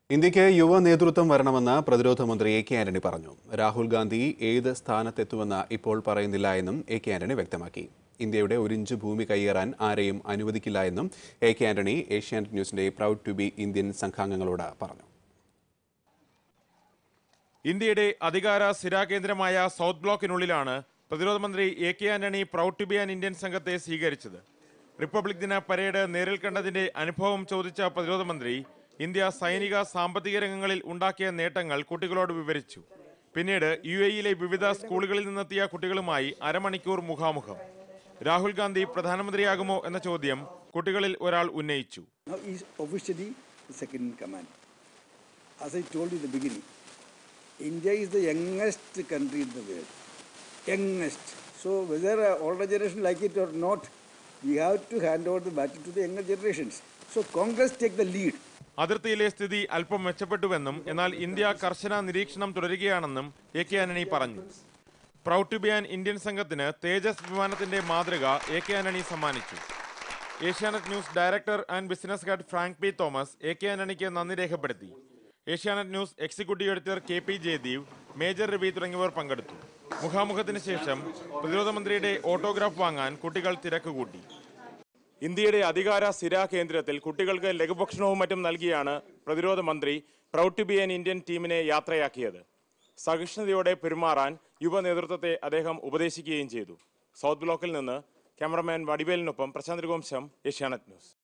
ഇന്ത്യക്ക് യുവ നേതൃത്വം വരണമെന്ന് പ്രതിരോധ മന്ത്രി എ കെ ആന്റണി പറഞ്ഞു രാഹുൽ ഗാന്ധി ഏത് സ്ഥാനത്തെത്തുമെന്ന് ഇപ്പോൾ പറയുന്നില്ല എന്നും എ കെ ആന്റണി വ്യക്തമാക്കി ഇന്ത്യയുടെ ഒരു ഇഞ്ച് ഭൂമി കൈയേറാൻ ആരെയും അനുവദിക്കില്ല എന്നും എ കെ ആന്റണി ഏഷ്യാനെറ്റ് ന്യൂസിന്റെ പ്രൗഡ് ടു ബി ഇന്ത്യൻ സംഘാംഗങ്ങളോട് പറഞ്ഞു ഇന്ത്യയുടെ അധികാര സ്ഥിരാകേന്ദ്രമായ സൗത്ത് ബ്ലോക്കിനുള്ളിലാണ് പ്രതിരോധ മന്ത്രി A K Antony proud to be an Indian സംഘത്തെ സ്വീകരിച്ചത് റിപ്പബ്ലിക് ദിന പരേഡ് നേരിൽ കണ്ടതിന്റെ അനുഭവം ചോദിച്ച പ്രതിരോധ മന്ത്രി ഇന്ത്യ സൈനിക സാമ്പത്തിക രംഗങ്ങളിൽ ഉണ്ടാക്കിയ നേട്ടങ്ങൾ കുട്ടികളോട് വിവരിച്ചു പിന്നീട് യു എയിലെ വിവിധ സ്കൂളുകളിൽ നിന്നെത്തിയ കുട്ടികളുമായി അരമണിക്കൂർ മുഖാമുഖം രാഹുൽ ഗാന്ധി പ്രധാനമന്ത്രിയാകുമോ എന്ന ചോദ്യം കുട്ടികളിൽ ഒരാൾ ഉന്നയിച്ചു Now he's officially the second in command. As I told you in the beginning, India is the youngest country in the world. Youngest. So whether uh, older generation like it or not, we have to hand over the battle to the younger generations. So Congress take the lead. അതിർത്തിയിലെ സ്ഥിതി അല്പം മെച്ചപ്പെട്ടുവെന്നും എന്നാൽ India കർശന നിരീക്ഷണം തുടരുകയാണെന്നും A K Antony പറഞ്ഞു proud to be an Indian സംഘത്തിന് തേജസ് വിമാനത്തിന്റെ മാതൃക എ കെ ആന്റണി സമ്മാനിച്ചു Asianet news director and business head Frank P Thomas A K ആന്റണിക്ക് നന്ദി രേഖപ്പെടുത്തി Asianet news executive editor K P Jayadeep major Ravi തുടങ്ങിയവർ പങ്കെടുത്തു മുഖാമുഖത്തിന് ശേഷം പ്രതിരോധ മന്ത്രിയുടെ ഓട്ടോഗ്രാഫ് വാങ്ങാൻ കുട്ടികൾ തിരക്ക് കൂട്ടി ഇന്ത്യയുടെ അധികാര സ്ഥിരാ കേന്ദ്രത്തിൽ കുട്ടികൾക്ക് ലഘുഭക്ഷണവും മറ്റും നൽകിയാണ് പ്രതിരോധ മന്ത്രി proud to be an Indian ടീമിനെ യാത്രയാക്കിയത് സഹിഷ്ണുതയോടെ പെരുമാറാൻ യുവ നേതൃത്വത്തെ അദ്ദേഹം ഉപദേശിക്കുകയും ചെയ്തു സൗത്ത് ബ്ലോക്കിൽ നിന്ന് ക്യാമറമാൻ വടിവേലിനൊപ്പം പ്രശാന്ത് രഘുവംശം ഏഷ്യാനെറ്റ് ന്യൂസ്